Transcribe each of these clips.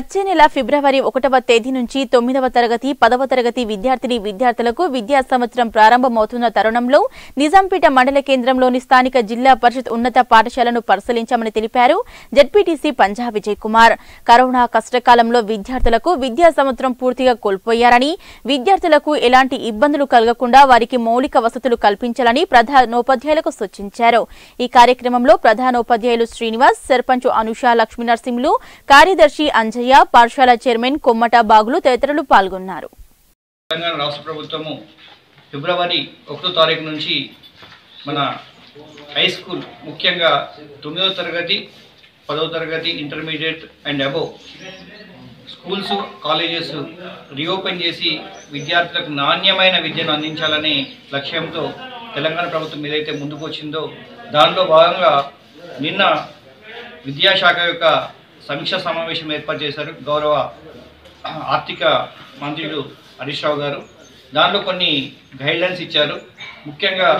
వచ్చే నెల ఫిబ్రవరి ఒకటవ తేదీ నుంచి తొమ్మిదవ తరగతి పదవ తరగతి విద్యార్థిని విద్యార్థులకు విద్యా సంవత్సరం ప్రారంభమవుతున్న తరుణంలో నిజాంపేట మండల కేంద్రంలోని స్థానిక జిల్లా పరిషత్ ఉన్నత పాఠశాలను పరిశీలించామని తెలిపారు జడ్పీటీసీ పంజా విజయ్ కుమార్ కరోనా కష్టకాలంలో విద్యార్థులకు విద్యా సంవత్సరం పూర్తిగా కోల్పోయారని విద్యార్థులకు ఎలాంటి ఇబ్బందులు కలగకుండా వారికి మౌలిక వసతులు కల్పించాలని ప్రధానోపాధ్యాయులకు సూచించారు ఈ కార్యక్రమంలో ప్రధానోపాధ్యాయులు శ్రీనివాస్ సర్పంచ్ అనుష లక్ష్మీనరసింహులు కార్యదర్శి అంజయ్య పాఠశాల చైర్మన్ కొమ్మట బాగులు తదితరులు పాల్గొన్నారు తెలంగాణ రాష్ట్ర ప్రభుత్వము ఫిబ్రవరి ఒకటో తారీఖు నుంచి మన హై స్కూల్ ముఖ్యంగా తొమ్మిదవ తరగతి పదవ తరగతి intermediate and above schools colleges reopen చేసి విద్యార్థులకు నాణ్యమైన విద్యను అందించాలనే లక్ష్యంతో తెలంగాణ ప్రభుత్వం ఏదైతే ముందుకు వచ్చిందో దానిలో భాగంగా నిన్న విద్యాశాఖ యొక్క సమీక్ష సమావేశం ఏర్పాటు చేశారు గౌరవ ఆర్థిక మంత్రులు హరీష్ రావు గారు దానిలో కొన్ని గైడ్లైన్స్ ఇచ్చారు ముఖ్యంగా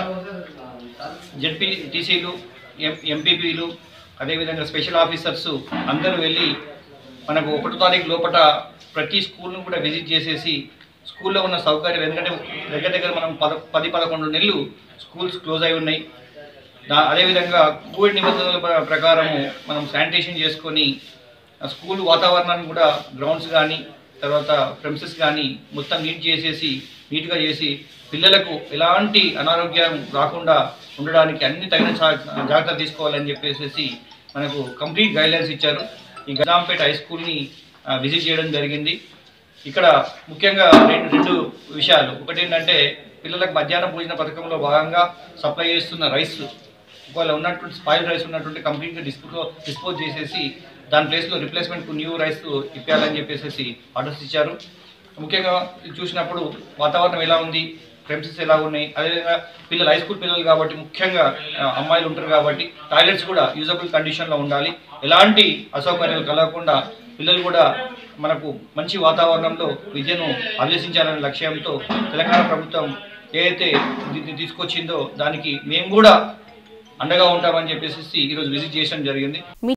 జడ్పీ టీసీలు ఎం ఎంపీపీలు అదేవిధంగా స్పెషల్ ఆఫీసర్స్ అందరూ వెళ్ళి మనకు ఒకటో తారీఖు లోపల ప్రతి స్కూల్ను కూడా విజిట్ చేసేసి స్కూల్లో ఉన్న సౌకర్యాలు ఎందుకంటే దగ్గర దగ్గర మనం పద పది పదకొండు నెలలు స్కూల్స్ క్లోజ్ అయి ఉన్నాయి దా అదేవిధంగా కోవిడ్ నిబంధనల ప్ర- ప్రకారము మనం శానిటేషన్ చేసుకొని ఆ స్కూల్ వాతావరణాన్ని కూడా గ్రౌండ్స్ కానీ తర్వాత ప్రెమిసెస్ కానీ మొత్తం నీట్ చేసేసి నీట్గా చేసి పిల్లలకు ఎలాంటి అనారోగ్యం రాకుండా ఉండడానికి అన్ని తగిన జా- జాగ్రత్తలు తీసుకోవాలని చెప్పేసి మనకు కంప్లీట్ గైడ్లైన్స్ ఇచ్చారు ఈ గజాంపేట హై స్కూల్ని ఆ, విజిట్ చేయడం జరిగింది ఇక్కడ ముఖ్యంగా రెండు రెండు విషయాలు ఒకటి ఏంటంటే పిల్లలకు మధ్యాహ్న భోజన పథకంలో భాగంగా సప్లై చేస్తున్న రైస్ ఒకవేళ ఉన్నటువంటి స్పాయిల్ రైస్ ఉన్నటువంటి కంప్లీట్గా డిస్పో డిస్పోజ్ చేసేసి దాని ప్లేస్లో రిప్లేస్మెంట్ న్యూ రైస్ ఇప్పించాలని చెప్పేసి ఆర్డర్స్ ఇచ్చారు ముఖ్యంగా ఇది చూసినప్పుడు వాతావరణం ఎలా ఉంది ప్రెమిసెస్ ఎలా ఉన్నాయి అదేవిధంగా పిల్లలు హై స్కూల్ పిల్లలు కాబట్టి ముఖ్యంగా ఆ, అమ్మాయిలు ఉంటారు కాబట్టి టాయిలెట్స్ కూడా యూజబుల్ కండిషన్లో ఉండాలి ఎలాంటి అసౌకర్యాలు కలగకుండా పిల్లలు కూడా మనకు మంచి వాతావరణంలో విద్యను అభ్యసించాలనే లక్ష్యంతో తెలంగాణ ప్రభుత్వం ఏదైతే ఇది తీసుకొచ్చిందో దానికి మేము కూడా అండగా ఉంటామని చెప్పేసి ఈరోజు విజిట్ చేయడం జరిగింది